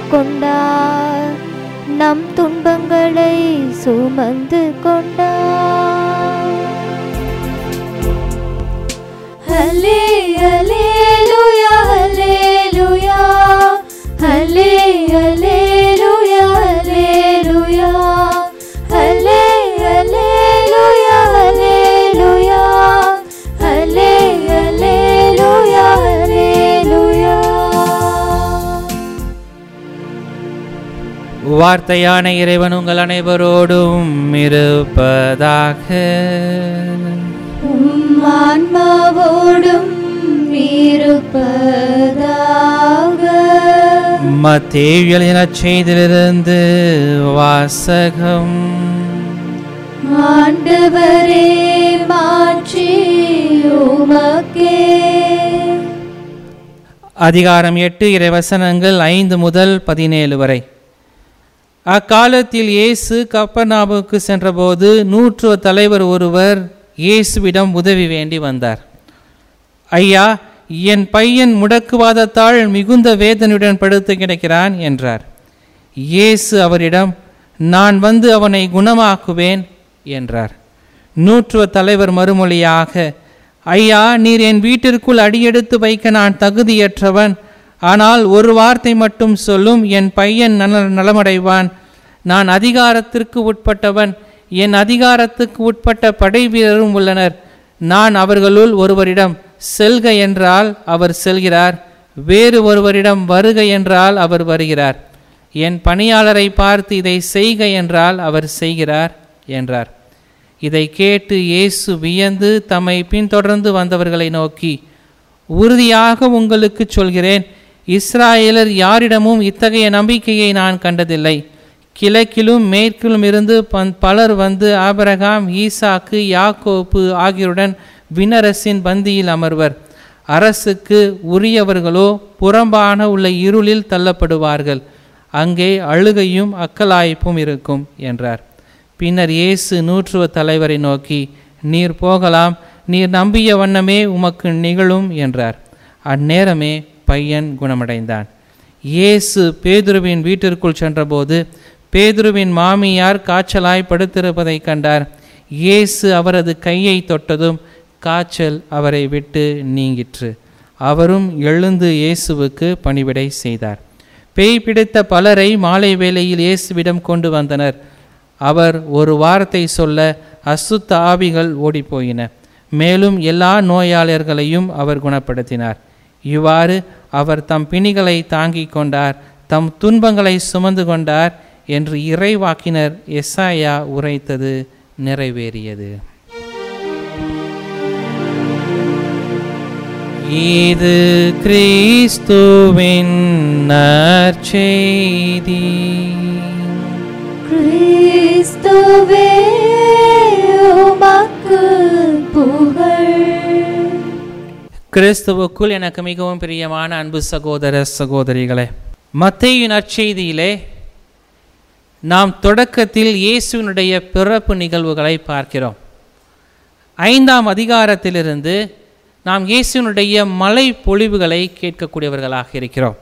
கொண்டார் நம் துன்பங்களை சுமந்து கொண்டார் ஹல்லே ஹல்லேலூயா ஹல்லேலூயா ஹல்லே ஹல்லேலூயா ஹல்லேலூயா ஹல்லே ஹல்லேலூயா ஹல்லேலூயா ஹல்லே ஹல்லேலூயா ஹல்லேலூயா வார்த்தையான இறைவன் உங்கள் அனைவரோடும் இருப்பதாக உம் ஆன்மாவோடும் இருப்பதாக மத்தேவியலின செய்திலிருந்து வாசகம் ஆண்டவரே மாற்றி உமக்கே அதிகாரம் எட்டு இறைவசனங்கள் ஐந்து முதல் பதினேழு வரை அக்காலத்தில் இயேசு கப்பர்நாபுக்கு சென்றபோது நூற்றுவ தலைவர் ஒருவர் இயேசுவிடம் உதவி வேண்டி வந்தார் ஐயா என் பையன் முடக்குவாதத்தால் மிகுந்த வேதனையுடன் படுத்து கிடக்கிறான் என்றார் இயேசு அவரிடம் நான் வந்து அவனை குணமாக்குவேன் என்றார் நூற்றுவ தலைவர் மறுமொழியாக ஐயா நீர் என் வீட்டிற்குள் அடியெடுத்து வைக்க நான் தகுதியற்றவன் ஆனால் ஒரு வார்த்தை மட்டும் சொல்லும் என் பையன் நல நலமடைவான் நான் அதிகாரத்திற்கு உட்பட்டவன் என் அதிகாரத்துக்கு உட்பட்ட படை வீரரும் உள்ளனர் நான் அவர்களுள் ஒருவரிடம் செல்க என்றால் அவர் செல்கிறார் வேறு ஒருவரிடம் வருக என்றால் அவர் வருகிறார் என் பணியாளரை பார்த்து இதை செய்க என்றால் அவர் செய்கிறார் என்றார் இதை கேட்டு இயேசு வியந்து தம்மை பின்தொடர்ந்து வந்தவர்களை நோக்கி உறுதியாக உங்களுக்கு சொல்கிறேன் இஸ்ராயேலர் யாரிடமும் இத்தகைய நம்பிக்கையை நான் கண்டதில்லை கிழக்கிலும் மேற்கிலும் இருந்து பன்- பலர் வந்து ஆபிரகாம் ஈசாக்கு யாக்கோப்பு ஆகியோருடன் வினரசின் பந்தியில் அமர்வர் அரசுக்கு உரியவர்களோ புறம்பான உள்ள இருளில் தள்ளப்படுவார்கள் அங்கே அழுகையும் அக்கலாய்ப்பும் இருக்கும் என்றார் பின்னர் இயேசு நூற்றுவ தலைவரை நோக்கி நீர் போகலாம் நீர் நம்பிய வண்ணமே உமக்கு நிகழும் என்றார் அந்நேரமே பையன் குணமடைந்தான் இயேசு பேதுருவின் வீட்டிற்குள் சென்றபோது பேதுருவின் மாமியார் காய்ச்சலாய் படுத்திருப்பதைக் கண்டார் இயேசு அவரது கையை தொட்டதும் காய்ச்சல் அவரை விட்டு நீங்கிற்று அவரும் எழுந்து இயேசுவுக்கு பணிவிடை செய்தார் பேய் பிடித்த பலரை மாலை வேளையில் இயேசுவிடம் கொண்டு வந்தனர் அவர் ஒரு வார்த்தை சொல்ல அசுத்த ஆவிகள் ஓடிப்போயின மேலும் எல்லா நோயாளர்களையும் அவர் குணப்படுத்தினார் இவ்வாறு அவர் தம் பிணிகளை தாங்கிக் கொண்டார் தம் துன்பங்களை சுமந்து கொண்டார் என்று இறைவாக்கினர் எஸ்ஐயா உரைத்தது நிறைவேறியது இது கிறிஸ்துவின் நற்செய்தி கிறிஸ்துவே உமக்கு புகழ் கிறிஸ்துவுக்குள் எனக்கு மிகவும் பிரியமான அன்பு சகோதர சகோதரிகளே மத்தேயு நற்செய்தியிலே நாம் தொடக்கத்தில் இயேசுவினுடைய பிறப்பு நிகழ்வுகளை பார்க்கிறோம் ஐந்தாம் அதிகாரத்திலிருந்து நாம் இயேசுவினுடைய மலை பொழிவுகளை கேட்கக்கூடியவர்களாக இருக்கிறோம்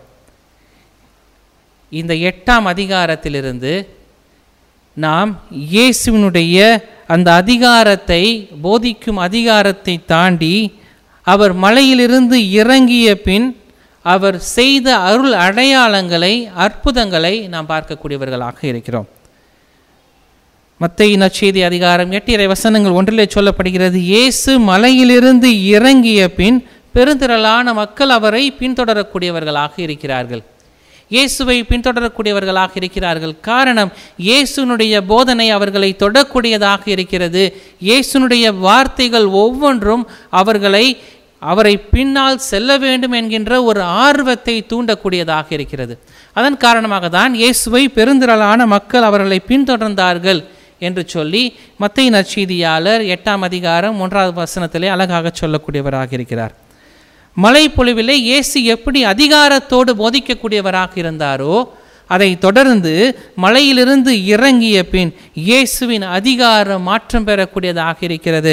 இந்த எட்டாம் அதிகாரத்திலிருந்து நாம் இயேசுவினுடைய அந்த அதிகாரத்தை போதிக்கும் அதிகாரத்தை தாண்டி அவர் மலையிலிருந்து இறங்கிய பின் அவர் செய்த அருள் அடையாளங்களை அற்புதங்களை நாம் பார்க்கக்கூடியவர்களாக இருக்கிறோம் மத்திய நற்செய்தி அதிகாரம் எட்டு இறை வசனங்கள் ஒன்றிலே சொல்லப்படுகிறது இயேசு மலையிலிருந்து இறங்கிய பின் பெருந்திரளான மக்கள் அவரை பின்தொடரக்கூடியவர்களாக இருக்கிறார்கள் இயேசுவை பின்தொடரக்கூடியவர்களாக இருக்கிறார்கள் காரணம் இயேசுனுடைய போதனை அவர்களை தொடக்கூடியதாக இருக்கிறது இயேசுனுடைய வார்த்தைகள் ஒவ்வொன்றும் அவர்களை அவரை பின்னால் செல்ல வேண்டும் என்கின்ற ஒரு ஆர்வத்தை தூண்டக்கூடியதாக இருக்கிறது அதன் காரணமாக தான் இயேசுவை பெருந்திரளான மக்கள் அவர்களை பின்தொடர்ந்தார்கள் என்று சொல்லி மத்திய நற்செய்தியாளர் எட்டாம் அதிகாரம் ஒன்றாவது வசனத்திலே அழகாக சொல்லக்கூடியவராக இருக்கிறார் மலைப்பொழிவிலே இயேசு எப்படி அதிகாரத்தோடு போதிக்கக்கூடியவராக இருந்தாரோ அதை தொடர்ந்து மலையிலிருந்து இறங்கிய பின் இயேசுவின் அதிகாரம் மாற்றம் பெறக்கூடியதாக இருக்கிறது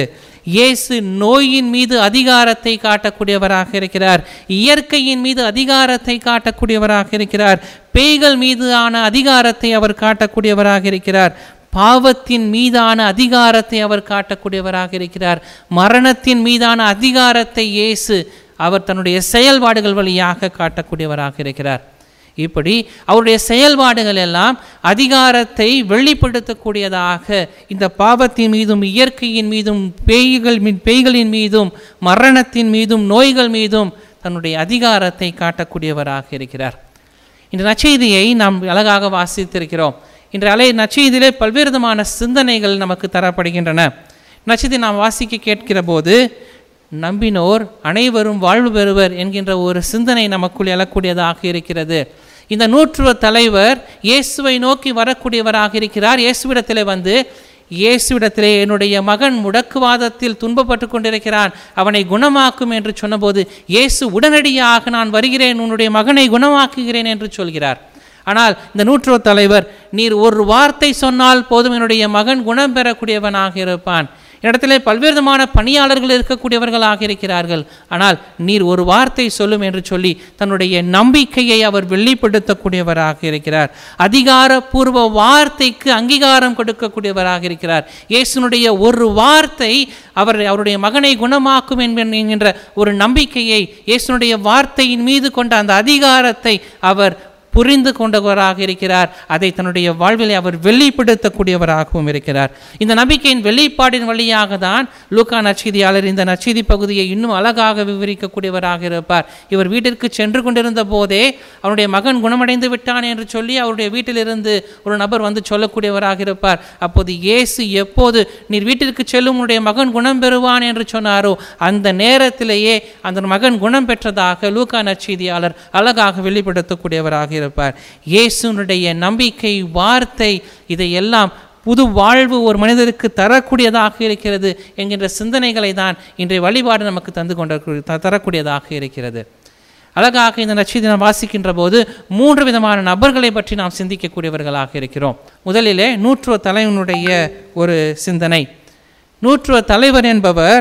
இயேசு நோயின் மீது அதிகாரத்தை காட்டக்கூடியவராக இருக்கிறார் இயற்கையின் மீது அதிகாரத்தை காட்டக்கூடியவராக இருக்கிறார் பேய்கள் மீதான அதிகாரத்தை அவர் காட்டக்கூடியவராக இருக்கிறார் பாவத்தின் மீதான அதிகாரத்தை அவர் காட்டக்கூடியவராக இருக்கிறார் மரணத்தின் மீதான அதிகாரத்தை இயேசு அவர் தன்னுடைய செயல்பாடுகள் வழியாக காட்டக்கூடியவராக இருக்கிறார் இப்படி அவருடைய செயல்பாடுகள் எல்லாம் அதிகாரத்தை வெளிப்படுத்தக்கூடியதாக இந்த பாவத்தின் மீதும் இயற்கையின் மீதும் பேய்கள் மீ- பேய்களின் மீதும் மரணத்தின் மீதும் நோய்கள் மீதும் தன்னுடைய அதிகாரத்தை காட்டக்கூடியவராக இருக்கிறார் இந்த நற்செய்தியை நாம் அழகாக வாசித்திருக்கிறோம் இன்று அலை நற்செய்தியிலே பல்வேறு விதமான சிந்தனைகள் நமக்கு தரப்படுகின்றன நற்செய்தி நாம் வாசிக்க கேட்கிற போது நம்பினோர் அனைவரும் வாழ்வு பெறுவர் என்கின்ற ஒரு சிந்தனை நமக்குள் எழக்கூடியதாக இருக்கிறது இந்த நூற்றுவ தலைவர் இயேசுவை நோக்கி வரக்கூடியவராக இருக்கிறார் இயேசுவிடத்திலே வந்து இயேசுவிடத்திலே என்னுடைய மகன் முடக்குவாதத்தில் துன்பப்பட்டு கொண்டிருக்கிறான் அவனை குணமாக்கும் என்று சொன்னபோது இயேசு உடனடியாக நான் வருகிறேன் உன்னுடைய மகனை குணமாக்குகிறேன் என்று சொல்கிறார் ஆனால் இந்த நூற்றுவ தலைவர் நீர் ஒரு வார்த்தை சொன்னால் போதும் என்னுடைய மகன் குணம் பெறக்கூடியவனாக இருப்பான் இடத்திலே பல்வேறு விதமான பணியாளர்கள் இருக்கக்கூடியவர்களாக இருக்கிறார்கள் ஆனால் நீர் ஒரு வார்த்தை சொல்லும் என்று சொல்லி தன்னுடைய நம்பிக்கையை அவர் வெளிப்படுத்தக்கூடியவராக இருக்கிறார் அதிகாரப்பூர்வ வார்த்தைக்கு அங்கீகாரம் கொடுக்கக்கூடியவராக இருக்கிறார் இயேசுனுடைய ஒரு வார்த்தை அவர் அவருடைய மகனை குணமாக்கும் என்ப- என்கின்ற ஒரு நம்பிக்கையை இயேசுனுடைய வார்த்தையின் மீது கொண்ட அந்த அதிகாரத்தை அவர் புரிந்து கொண்டவராக இருக்கிறார் அதை தன்னுடைய வாழ்வில் அவர் வெளிப்படுத்தக்கூடியவராகவும் இருக்கிறார் இந்த நம்பிக்கையின் வெளிப்பாடின் வழியாக தான் லூக்கா நற்செய்தியாளர் இந்த நற்செய்தி பகுதியை இன்னும் அழகாக விவரிக்கக்கூடியவராக இருப்பார் இவர் வீட்டிற்கு சென்று கொண்டிருந்த போதே அவருடைய மகன் குணமடைந்து விட்டான் என்று சொல்லி அவருடைய வீட்டிலிருந்து ஒரு நபர் வந்து சொல்லக்கூடியவராக இருப்பார் அப்போது இயேசு எப்போது நீர் வீட்டிற்கு செல்லும் உன்னுடைய மகன் குணம் பெறுவான் என்று சொன்னாரோ அந்த நேரத்திலேயே அந்த மகன் குணம் பெற்றதாக லூக்கா நற்செய்தியாளர் அழகாக வெளிப்படுத்தக்கூடியவராக இருப்பார் இயேசுனுடைய நம்பிக்கை வார்த்தை இதையெல்லாம் புது வாழ்வு ஒரு மனிதருக்கு தரக்கூடியதாக இருக்கிறது என்கின்ற சிந்தனைகளை தான் இன்றைய வழிபாடு நமக்கு தந்து கொண்ட த- தரக்கூடியதாக இருக்கிறது அழகாக இந்த நட்சத்திரம் நாம் வாசிக்கின்ற போது மூன்று விதமான நபர்களை பற்றி நாம் சிந்திக்கக்கூடியவர்களாக இருக்கிறோம் முதலிலே நூற்றுவ தலைவனுடைய ஒரு சிந்தனை நூற்றுவ தலைவர் என்பவர்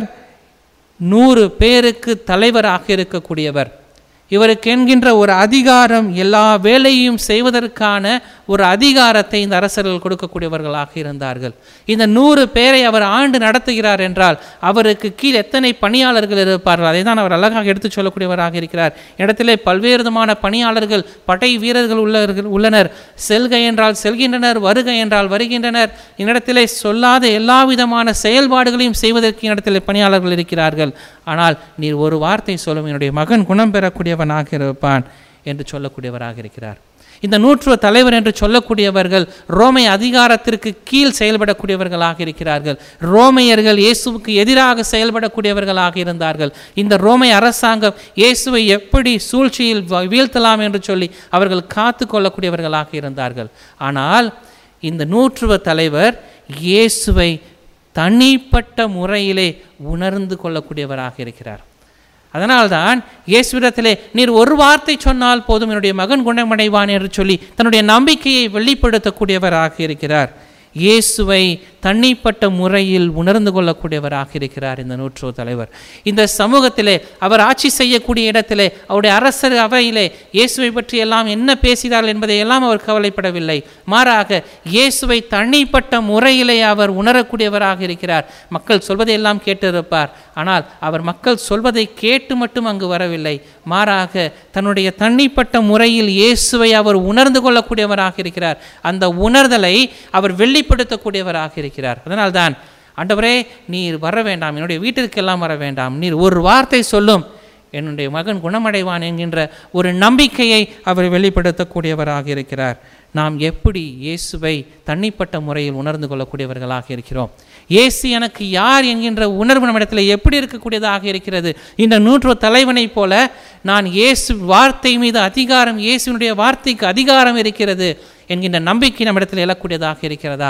நூறு பேருக்கு தலைவராக இருக்கக்கூடியவர் இவருக்கு என்கின்ற ஒரு அதிகாரம் எல்லா வேலையும் செய்வதற்கான ஒரு அதிகாரத்தை இந்த அரசர்கள் கொடுக்கக்கூடியவர்களாக இருந்தார்கள் இந்த நூறு பேரை அவர் ஆண்டு நடத்துகிறார் என்றால் அவருக்கு கீழ் எத்தனை பணியாளர்கள் இருப்பார்கள் அதை தான் அவர் அழகாக எடுத்துச் சொல்லக்கூடியவராக இருக்கிறார் இடத்திலே பல்வேறு விதமான பணியாளர்கள் படை வீரர்கள் உள்ளவர்கள் உள்ளனர் செல்க என்றால் செல்கின்றனர் வருக என்றால் வருகின்றனர் என்னிடத்திலே சொல்லாத எல்லா விதமான செயல்பாடுகளையும் செய்வதற்கு என்னிடத்திலே பணியாளர்கள் இருக்கிறார்கள் ஆனால் நீர் ஒரு வார்த்தை சொல்லும் என்னுடைய மகன் குணம் பெறக்கூடியவனாக இருப்பான் என்று சொல்லக்கூடியவராக இருக்கிறார் இந்த நூற்றுவ தலைவர் என்று சொல்லக்கூடியவர்கள் ரோமை அதிகாரத்திற்கு கீழ் செயல்படக்கூடியவர்களாக இருக்கிறார்கள் ரோமையர்கள் இயேசுவுக்கு எதிராக செயல்படக்கூடியவர்களாக இருந்தார்கள் இந்த ரோமை அரசாங்கம் இயேசுவை எப்படி சூழ்ச்சியில் வ- வீழ்த்தலாம் என்று சொல்லி அவர்கள் காத்து கொள்ளக்கூடியவர்களாக இருந்தார்கள் ஆனால் இந்த நூற்றுவ தலைவர் இயேசுவை தனிப்பட்ட முறையிலே உணர்ந்து கொள்ளக்கூடியவராக இருக்கிறார் அதனால்தான் இயேசுவிடத்திலே நீர் ஒரு வார்த்தை சொன்னால் போதும் என்னுடைய மகன் குணமடைவான் என்று சொல்லி தன்னுடைய நம்பிக்கையை வெளிப்படுத்தக்கூடியவராக இருக்கிறார் இயேசுவை தனிப்பட்ட முறையில் உணர்ந்து கொள்ளக்கூடியவராக இருக்கிறார் இந்த நூற்றுவ தலைவர் இந்த சமூகத்திலே அவர் ஆட்சி செய்யக்கூடிய இடத்திலே அவருடைய அரசர் அவையிலே இயேசுவை பற்றி எல்லாம் என்ன பேசினார்கள் என்பதை எல்லாம் அவர் கவலைப்படவில்லை மாறாக இயேசுவை தனிப்பட்ட முறையிலே அவர் உணரக்கூடியவராக இருக்கிறார் மக்கள் சொல்வதை எல்லாம் கேட்டிருப்பார் ஆனால் அவர் மக்கள் சொல்வதை கேட்டு மட்டும் அங்கு வரவில்லை மாறாக தன்னுடைய தனிப்பட்ட முறையில் இயேசுவை அவர் உணர்ந்து கொள்ளக்கூடியவராக இருக்கிறார் அந்த உணர்தலை அவர் வெளிப்படுத்தக்கூடியவராக இருக்கிறார் அதனால்தான் ஆண்டவரே நீர் வர வேண்டாம் என்னுடைய வீட்டிற்கெல்லாம் வர வேண்டாம் நீர் ஒரு வார்த்தை சொல்லும் என்னுடைய மகன் குணமடைவான் என்கின்ற ஒரு நம்பிக்கையை அவர் வெளிப்படுத்தக்கூடியவராக இருக்கிறார் நாம் எப்படி இயேசுவை தனிப்பட்ட முறையில் உணர்ந்து கொள்ளக்கூடியவர்களாக இருக்கிறோம் இயேசு எனக்கு யார் என்கின்ற உணர்வு நம்மிடத்தில் எப்படி இருக்கக்கூடியதாக இருக்கிறது இந்த நூற்று தலைவனைப் போல நான் இயேசு வார்த்தை மீது அதிகாரம் இயேசுனுடைய வார்த்தைக்கு அதிகாரம் இருக்கிறது என்கின்ற நம்பிக்கை நம்மிடத்தில் எழக்கூடியதாக இருக்கிறதா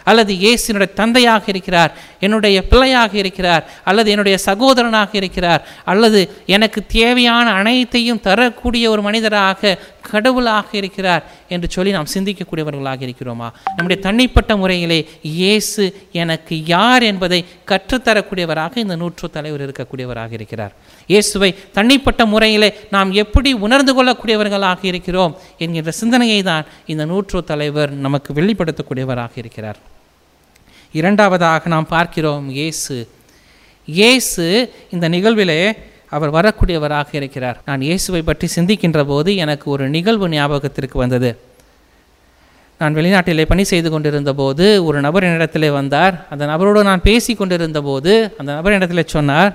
அல்லது இயேசு என்னுடைய தந்தையாக இருக்கிறார் என்னுடைய பிள்ளையாக இருக்கிறார் அல்லது என்னுடைய சகோதரனாக இருக்கிறார் அல்லது எனக்கு தேவையான அனைத்தையும் தரக்கூடிய ஒரு மனிதராக கடவுளாக இருக்கிறார் என்று சொல்லி நாம் சிந்திக்கக்கூடியவர்களாக இருக்கிறோமா நம்முடைய தனிப்பட்ட முறையிலே இயேசு எனக்கு யார் என்பதை கற்றுத்தரக்கூடியவராக இந்த நூற்று தலைவர் இருக்கக்கூடியவராக இருக்கிறார் இயேசுவை தனிப்பட்ட முறையிலே நாம் எப்படி உணர்ந்து கொள்ளக்கூடியவர்களாக இருக்கிறோம் என்கின்ற சிந்தனையை தான் இந்த நூற்று தலைவர் நமக்கு வெளிப்படுத்தக்கூடியவராக இருக்கிறார் இரண்டாவதாக நாம் பார்க்கிறோம் இயேசு இயேசு இந்த நிகழ்விலே அவர் வரக்கூடியவராக இருக்கிறார் நான் இயேசுவை பற்றி சிந்திக்கின்ற போது எனக்கு ஒரு நிகழ்வு ஞாபகத்திற்கு வந்தது நான் வெளிநாட்டிலே பணி செய்து கொண்டிருந்த போது ஒரு நபர் என்னிடத்திலே வந்தார் அந்த நபரோடு நான் பேசி கொண்டிருந்த போது அந்த நபர் என்னிடத்திலே சொன்னார்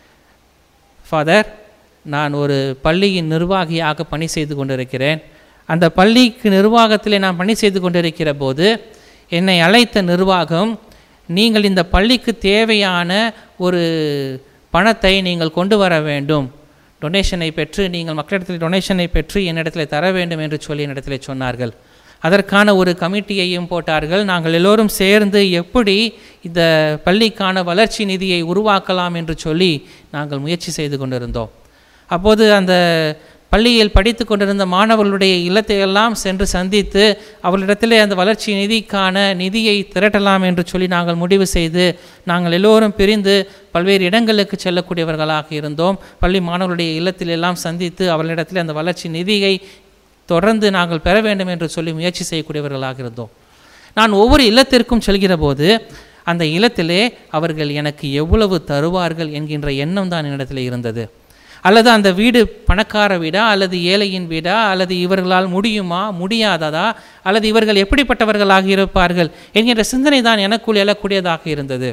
ஃபாதர் நான் ஒரு பள்ளியின் நிர்வாகியாக பணி செய்து கொண்டிருக்கிறேன் அந்த பள்ளிக்கு நிர்வாகத்திலே நான் பணி செய்து கொண்டிருக்கிற போது என்னை அழைத்த நிர்வாகம் நீங்கள் இந்த பள்ளிக்கு தேவையான ஒரு பணத்தை நீங்கள் கொண்டு வர வேண்டும் டொனேஷனை பெற்று நீங்கள் மக்களிடத்தில் டொனேஷனை பெற்று என்னிடத்தில் தர வேண்டும் என்று சொல்லி என்னிடத்தில் சொன்னார்கள் அதற்கான ஒரு கமிட்டியையும் போட்டார்கள் நாங்கள் எல்லோரும் சேர்ந்து எப்படி இந்த பள்ளிக்கான வளர்ச்சி நிதியை உருவாக்கலாம் என்று சொல்லி நாங்கள் முயற்சி செய்து கொண்டிருந்தோம் அப்போது அந்த பள்ளியில் படித்து கொண்டிருந்த மாணவர்களுடைய இல்லத்தை எல்லாம் சென்று சந்தித்து அவர்களிடத்திலே அந்த வளர்ச்சி நிதிக்கான நிதியை திரட்டலாம் என்று சொல்லி நாங்கள் முடிவு செய்து நாங்கள் எல்லோரும் பிரிந்து பல்வேறு இடங்களுக்கு செல்லக்கூடியவர்களாக இருந்தோம் பள்ளி மாணவர்களுடைய இல்லத்தில் எல்லாம் சந்தித்து அவர்களிடத்தில் அந்த வளர்ச்சி நிதியை தொடர்ந்து நாங்கள் பெற வேண்டும் என்று சொல்லி முயற்சி செய்யக்கூடியவர்களாக இருந்தோம் நான் ஒவ்வொரு இல்லத்திற்கும் செல்கிற போது அந்த இல்லத்திலே அவர்கள் எனக்கு எவ்வளவு தருவார்கள் என்கின்ற எண்ணம் தான் என்னிடத்தில் இருந்தது அல்லது அந்த வீடு பணக்கார வீடா அல்லது ஏழையின் வீடா அல்லது இவர்களால் முடியுமா முடியாததா அல்லது இவர்கள் எப்படிப்பட்டவர்களாக இருப்பார்கள் என்கின்ற சிந்தனை தான் எனக்குள் எழக்கூடியதாக இருந்தது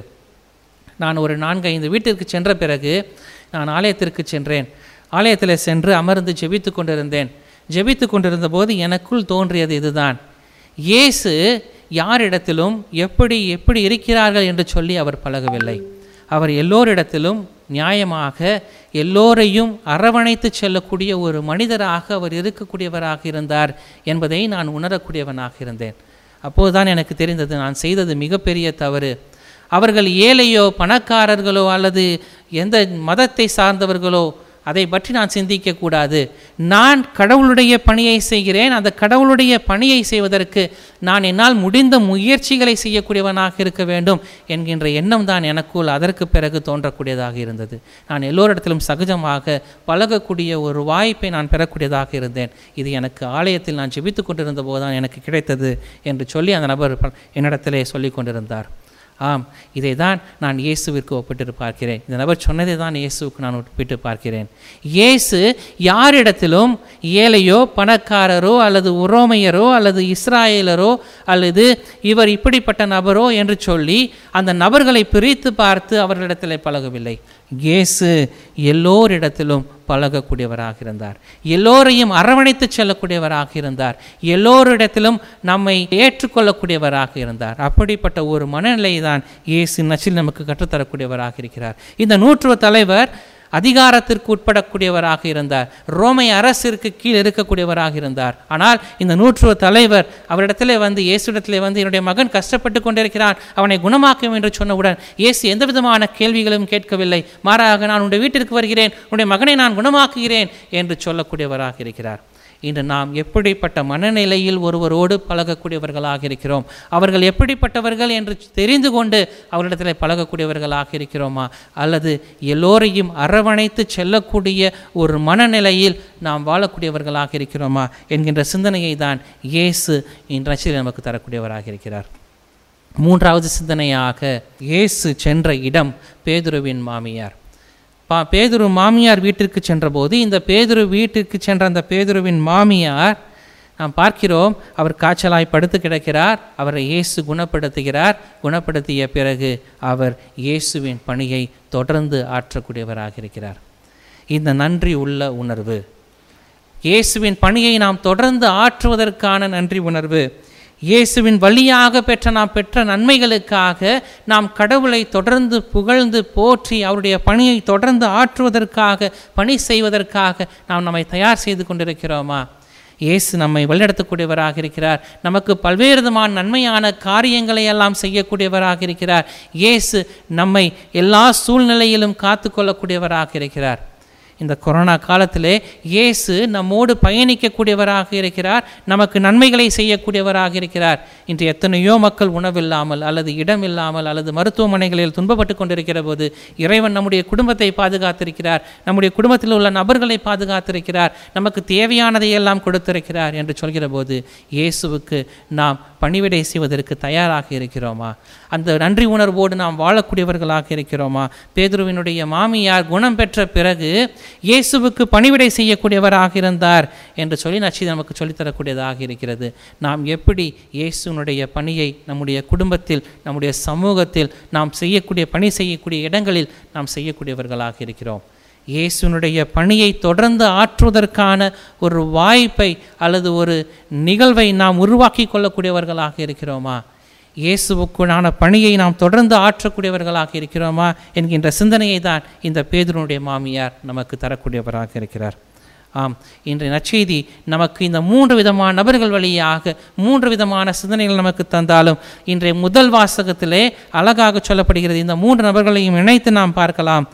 நான் ஒரு நான்கு ஐந்து வீட்டிற்கு சென்ற பிறகு நான் ஆலயத்திற்கு சென்றேன் ஆலயத்தில் சென்று அமர்ந்து ஜெபித்து கொண்டிருந்தேன் ஜெபித்து கொண்டிருந்த போது எனக்குள் தோன்றியது இதுதான் இயேசு யாரிடத்திலும் எப்படி எப்படி இருக்கிறார்கள் என்று சொல்லி அவர் பழகவில்லை அவர் எல்லோரிடத்திலும் நியாயமாக எல்லோரையும் அரவணைத்து செல்லக்கூடிய ஒரு மனிதராக அவர் இருக்கக்கூடியவராக இருந்தார் என்பதை நான் உணரக்கூடியவனாக இருந்தேன் அப்போதுதான் எனக்கு தெரிந்தது நான் செய்தது மிகப்பெரிய தவறு அவர்கள் ஏழையோ பணக்காரர்களோ அல்லது எந்த மதத்தை சார்ந்தவர்களோ அதை பற்றி நான் சிந்திக்கக்கூடாது நான் கடவுளுடைய பணியை செய்கிறேன் அந்த கடவுளுடைய பணியை செய்வதற்கு நான் என்னால் முடிந்த முயற்சிகளை செய்யக்கூடியவனாக இருக்க வேண்டும் என்கின்ற எண்ணம் தான் எனக்குள் அதற்கு பிறகு தோன்றக்கூடியதாக இருந்தது நான் எல்லோரிடத்திலும் சகஜமாக பழகக்கூடிய ஒரு வாய்ப்பை நான் பெறக்கூடியதாக இருந்தேன் இது எனக்கு ஆலயத்தில் நான் ஜெபித்து கொண்டிருந்த போதுதான் எனக்கு கிடைத்தது என்று சொல்லி அந்த நபர் என்னிடத்திலே சொல்லி கொண்டிருந்தார் ஆம் இதை தான் நான் இயேசுவிற்கு ஒப்பிட்டு பார்க்கிறேன் இந்த நபர் சொன்னதை தான் இயேசுவுக்கு நான் ஒப்பிட்டு பார்க்கிறேன் இயேசு யாரிடத்திலும் ஏழையோ பணக்காரரோ அல்லது உரோமையரோ அல்லது இஸ்ராயலரோ அல்லது இவர் இப்படிப்பட்ட நபரோ என்று சொல்லி அந்த நபர்களை பிரித்து பார்த்து அவர்களிடத்தில் பழகவில்லை இயேசு எல்லோரிடத்திலும் பழகக்கூடியவராக இருந்தார் எல்லோரையும் அரவணைத்து செல்லக்கூடியவராக இருந்தார் எல்லோரிடத்திலும் நம்மை ஏற்றுக்கொள்ளக்கூடியவராக இருந்தார் அப்படிப்பட்ட ஒரு மனநிலையை தான் இயேசு நச்சில் நமக்கு கற்றுத்தரக்கூடியவராக இருக்கிறார் இந்த நூற்றுவ தலைவர் அதிகாரத்திற்கு உட்படக்கூடியவராக இருந்தார் ரோமை அரசிற்கு கீழ் இருக்கக்கூடியவராக இருந்தார் ஆனால் இந்த நூற்றுவ தலைவர் அவரிடத்திலே வந்து இயேசுடத்திலே வந்து என்னுடைய மகன் கஷ்டப்பட்டு கொண்டிருக்கிறான் அவனை குணமாக்கும் என்று சொன்னவுடன் இயேசு எந்த விதமான கேள்விகளும் கேட்கவில்லை மாறாக நான் உன்னுடைய வீட்டிற்கு வருகிறேன் உன்னுடைய மகனை நான் குணமாக்குகிறேன் என்று சொல்லக்கூடியவராக இருக்கிறார் இன்று நாம் எப்படிப்பட்ட மனநிலையில் ஒருவரோடு பழகக்கூடியவர்களாக இருக்கிறோம் அவர்கள் எப்படிப்பட்டவர்கள் என்று தெரிந்து கொண்டு அவரிடத்தில் பழகக்கூடியவர்களாக இருக்கிறோமா அல்லது எல்லோரையும் அரவணைத்து செல்லக்கூடிய ஒரு மனநிலையில் நாம் வாழக்கூடியவர்களாக இருக்கிறோமா என்கின்ற சிந்தனையை தான் இயேசு இன்றச்சில் நமக்கு தரக்கூடியவராக இருக்கிறார் மூன்றாவது சிந்தனையாக இயேசு சென்ற இடம் பேதுருவின் மாமியார் பா பேதுரு மாமியார் வீட்டிற்கு சென்றபோது இந்த பேதுரு வீட்டிற்கு சென்ற அந்த பேதுருவின் மாமியார் நாம் பார்க்கிறோம் அவர் காய்ச்சலாய் படுத்து கிடக்கிறார் அவரை இயேசு குணப்படுத்துகிறார் குணப்படுத்திய பிறகு அவர் இயேசுவின் பணியை தொடர்ந்து ஆற்றக்கூடியவராக இருக்கிறார் இந்த நன்றி உள்ள உணர்வு இயேசுவின் பணியை நாம் தொடர்ந்து ஆற்றுவதற்கான நன்றி உணர்வு இயேசுவின் வழியாக பெற்ற நாம் பெற்ற நன்மைகளுக்காக நாம் கடவுளை தொடர்ந்து புகழ்ந்து போற்றி அவருடைய பணியை தொடர்ந்து ஆற்றுவதற்காக பணி செய்வதற்காக நாம் நம்மை தயார் செய்து கொண்டிருக்கிறோமா இயேசு நம்மை வழிநடத்தக்கூடியவராக இருக்கிறார் நமக்கு பல்வேறு விதமான நன்மையான காரியங்களை எல்லாம் செய்யக்கூடியவராக இருக்கிறார் இயேசு நம்மை எல்லா சூழ்நிலையிலும் காத்து கொள்ளக்கூடியவராக இருக்கிறார் இந்த கொரோனா காலத்திலே இயேசு நம்மோடு பயணிக்கக்கூடியவராக இருக்கிறார் நமக்கு நன்மைகளை செய்யக்கூடியவராக இருக்கிறார் இன்று எத்தனையோ மக்கள் உணவில்லாமல் அல்லது இடம் இல்லாமல் அல்லது மருத்துவமனைகளில் துன்பப்பட்டு கொண்டிருக்கிற போது இறைவன் நம்முடைய குடும்பத்தை பாதுகாத்திருக்கிறார் நம்முடைய குடும்பத்தில் உள்ள நபர்களை பாதுகாத்திருக்கிறார் நமக்கு தேவையானதை எல்லாம் கொடுத்திருக்கிறார் என்று சொல்கிற போது இயேசுவுக்கு நாம் பணிவிடை செய்வதற்கு தயாராக இருக்கிறோமா அந்த நன்றி உணர்வோடு நாம் வாழக்கூடியவர்களாக இருக்கிறோமா பேதுருவினுடைய மாமியார் குணம் பெற்ற பிறகு இயேசுவுக்கு பணிவிடை செய்யக்கூடியவராக இருந்தார் என்று சொல்லி நச்சி நமக்கு சொல்லித்தரக்கூடியதாக இருக்கிறது நாம் எப்படி இயேசுனுடைய பணியை நம்முடைய குடும்பத்தில் நம்முடைய சமூகத்தில் நாம் செய்யக்கூடிய பணி செய்யக்கூடிய இடங்களில் நாம் செய்யக்கூடியவர்களாக இருக்கிறோம் இயேசுனுடைய பணியை தொடர்ந்து ஆற்றுவதற்கான ஒரு வாய்ப்பை அல்லது ஒரு நிகழ்வை நாம் உருவாக்கி கொள்ளக்கூடியவர்களாக இருக்கிறோமா இயேசுவுக்குள்ளான பணியை நாம் தொடர்ந்து ஆற்றக்கூடியவர்களாக இருக்கிறோமா என்கின்ற சிந்தனையை தான் இந்த பேதுருனுடைய மாமியார் நமக்கு தரக்கூடியவராக இருக்கிறார் ஆம் இன்றைய நற்செய்தி நமக்கு இந்த மூன்று விதமான நபர்கள் வழியாக மூன்று விதமான சிந்தனைகள் நமக்கு தந்தாலும் இன்றைய முதல் வாசகத்திலே அழகாக சொல்லப்படுகிறது இந்த மூன்று நபர்களையும் இணைத்து நாம் பார்க்கலாம்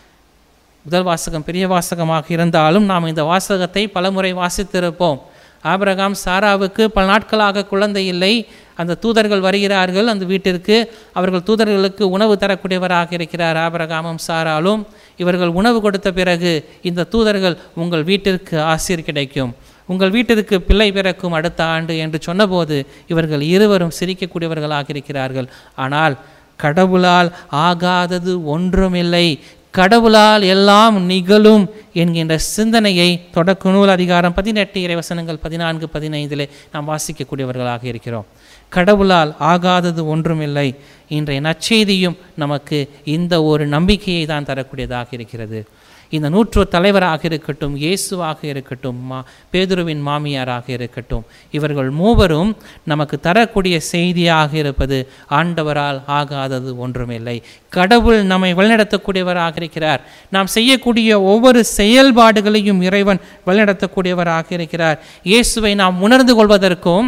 முதல் வாசகம் பெரிய வாசகமாக இருந்தாலும் நாம் இந்த வாசகத்தை பலமுறை வாசித்திருப்போம் ஆபிரகாம் சாராவுக்கு பல நாட்களாக குழந்தை இல்லை அந்த தூதர்கள் வருகிறார்கள் அந்த வீட்டிற்கு அவர்கள் தூதர்களுக்கு உணவு தரக்கூடியவராக இருக்கிறார் ஆபிரகாமும் சாராலும் இவர்கள் உணவு கொடுத்த பிறகு இந்த தூதர்கள் உங்கள் வீட்டிற்கு ஆசிர் கிடைக்கும் உங்கள் வீட்டிற்கு பிள்ளை பிறக்கும் அடுத்த ஆண்டு என்று சொன்னபோது இவர்கள் இருவரும் சிரிக்கக்கூடியவர்களாக இருக்கிறார்கள் ஆனால் கடவுளால் ஆகாதது ஒன்றுமில்லை கடவுளால் எல்லாம் நிகழும் என்கின்ற சிந்தனையை தொடக்க நூல் அதிகாரம் பதினெட்டு இறைவசனங்கள் பதினான்கு பதினைந்திலே நாம் வாசிக்கக்கூடியவர்களாக இருக்கிறோம் கடவுளால் ஆகாதது ஒன்றுமில்லை இன்றைய நற்செய்தியும் நமக்கு இந்த ஒரு நம்பிக்கையை தான் தரக்கூடியதாக இருக்கிறது இந்த நூற்று தலைவராக இருக்கட்டும் இயேசுவாக இருக்கட்டும் மா பேதுருவின் மாமியாராக இருக்கட்டும் இவர்கள் மூவரும் நமக்கு தரக்கூடிய செய்தியாக இருப்பது ஆண்டவரால் ஆகாதது ஒன்றுமில்லை கடவுள் நம்மை வழிநடத்தக்கூடியவராக இருக்கிறார் நாம் செய்யக்கூடிய ஒவ்வொரு செயல்பாடுகளையும் இறைவன் வழிநடத்தக்கூடியவராக இருக்கிறார் இயேசுவை நாம் உணர்ந்து கொள்வதற்கும்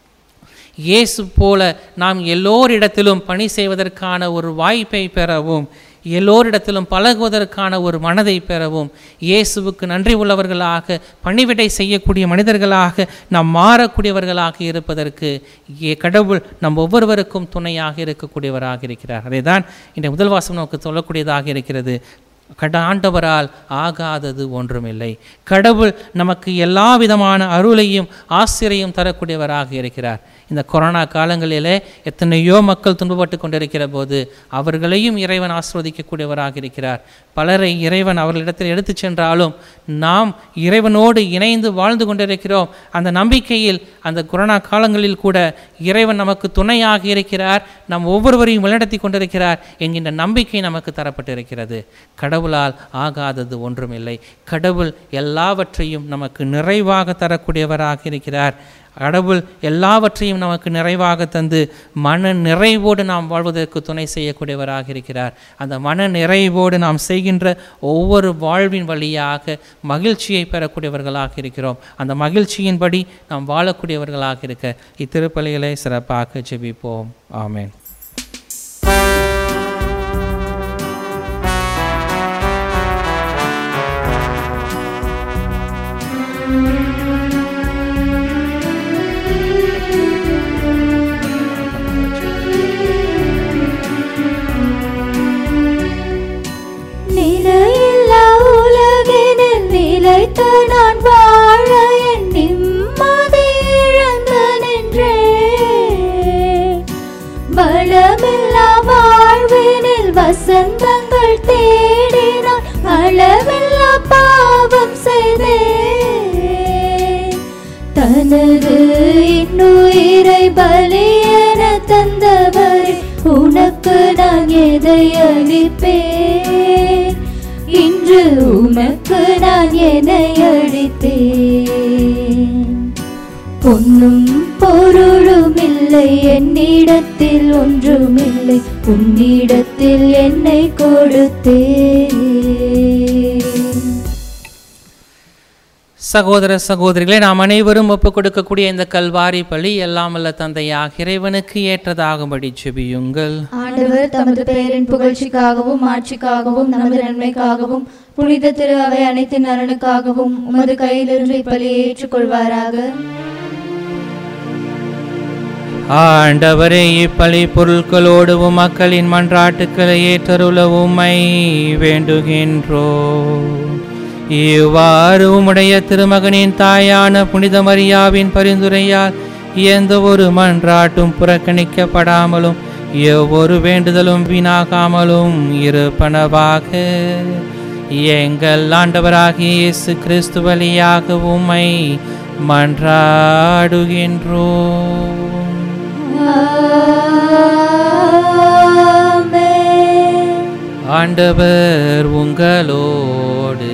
இயேசு போல நாம் எல்லோரிடத்திலும் பணி செய்வதற்கான ஒரு வாய்ப்பை பெறவும் எல்லோரிடத்திலும் பழகுவதற்கான ஒரு மனதை பெறவும் இயேசுவுக்கு நன்றி உள்ளவர்களாக பணிவிடை செய்யக்கூடிய மனிதர்களாக நாம் மாறக்கூடியவர்களாக இருப்பதற்கு ஏ- கடவுள் நம் ஒவ்வொருவருக்கும் துணையாக இருக்கக்கூடியவராக இருக்கிறார் அதை தான் இந்த முதல் வாசம் நமக்கு சொல்லக்கூடியதாக இருக்கிறது கட ஆண்டவரால் ஆகாதது ஒன்றுமில்லை கடவுள் நமக்கு எல்லா விதமான அருளையும் ஆசிரியம் தரக்கூடியவராக இருக்கிறார் இந்த கொரோனா காலங்களிலே எத்தனையோ மக்கள் துன்பப்பட்டு கொண்டிருக்கிற போது அவர்களையும் இறைவன் ஆசிர்வதிக்கக்கூடியவராக இருக்கிறார் பலரை இறைவன் அவர்களிடத்தில் எடுத்துச் சென்றாலும் நாம் இறைவனோடு இணைந்து வாழ்ந்து கொண்டிருக்கிறோம் அந்த நம்பிக்கையில் அந்த கொரோனா காலங்களில் கூட இறைவன் நமக்கு துணையாக இருக்கிறார் நம் ஒவ்வொருவரையும் வழிநடத்தி கொண்டிருக்கிறார் என்கின்ற நம்பிக்கை நமக்கு தரப்பட்டிருக்கிறது கடவுளால் ஆகாதது ஒன்றுமில்லை கடவுள் எல்லாவற்றையும் நமக்கு நிறைவாக தரக்கூடியவராக இருக்கிறார் கடவுள் எல்லாவற்றையும் நமக்கு நிறைவாக தந்து மன நிறைவோடு நாம் வாழ்வதற்கு துணை செய்யக்கூடியவராக இருக்கிறார் அந்த மன நிறைவோடு நாம் செய்கின்ற ஒவ்வொரு வாழ்வின் வழியாக மகிழ்ச்சியை பெறக்கூடியவர்களாக இருக்கிறோம் அந்த மகிழ்ச்சியின்படி நாம் வாழக்கூடியவர்களாக இருக்க இத்திருப்பலிகளை சிறப்பாக ஜெபிப்போம் ஆமென் நிலையில்லா உலகினில் நிலைத்த நான் வாழ என் நிம்மதி இழந்து நின்றேன். வளமில்லா வாழ்வினில் வசந்தங்கள் தேடினான் அளவில்லா பாவம் செய்தேன் தனது இன்னுயிரை பலியென தந்தவர் உனக்கு நான் எதை அளிப்பேன் இன்று உனக்கு நான் என்னை அளித்தேன் பொன்னும் பொருளும் இல்லை என்னிடத்தில் ஒன்றுமில்லை உன்னிடத்தில் என்னை கொடுத்தேன் சகோதர சகோதரிகளே நாம் அனைவரும் ஒப்புக் கொடுக்கக்கூடிய இந்த கல்வாரி பலி எல்லாம் அல்ல தந்தையாக இறைவனுக்கு ஏற்றதாகும்படி செபியுங்கள் ஆண்டவர் தமது பெயரின் புகழ்ச்சிக்காகவும் ஆட்சிக்காகவும் நமது நன்மைக்காகவும் புனித திரு அவை அனைத்து நலனுக்காகவும் உமது கையிலிருந்து இப்பலியை ஏற்றுக்கொள்வாராக ஆண்டவரே இப்பலி பொருட்களோடு உம் மக்களின் மன்றாட்டுக்களை ஏற்றருள உம்மை வேண்டுகின்றோ இவ்வாறு உம்முடைய திருமகனின் தாயான புனித மரியாவின் பரிந்துரையால் எந்த ஒரு மன்றாட்டும் புறக்கணிக்கப்படாமலும் எவ்வொரு வேண்டுதலும் வீணாகாமலும் இருப்பனவாக எங்கள் ஆண்டவராகிய இயேசு கிறிஸ்து வழியாக உம்மை மன்றாடுகின்றோம் ஆண்டவர் உங்களோடு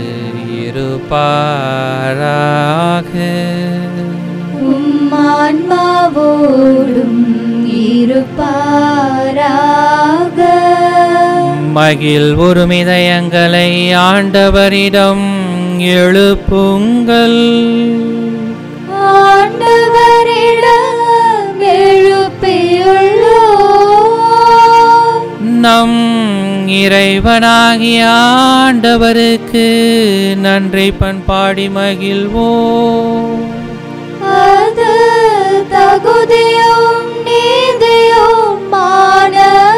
இருப்பாராக உம் ஆன்மாவோடும் இருப்பாராக மகிழ் ஒருமிதயங்களை ஆண்டவரிடம் எழுப்புங்கள் ஆண்டவரிடம் எழுப்பியுள்ளோம் நம் இறைவனாகிய ஆண்டவருக்கு நன்றி பண்பாடி மகிழ்வோம் அது தகுதியும் நீதியும் மானதாகும்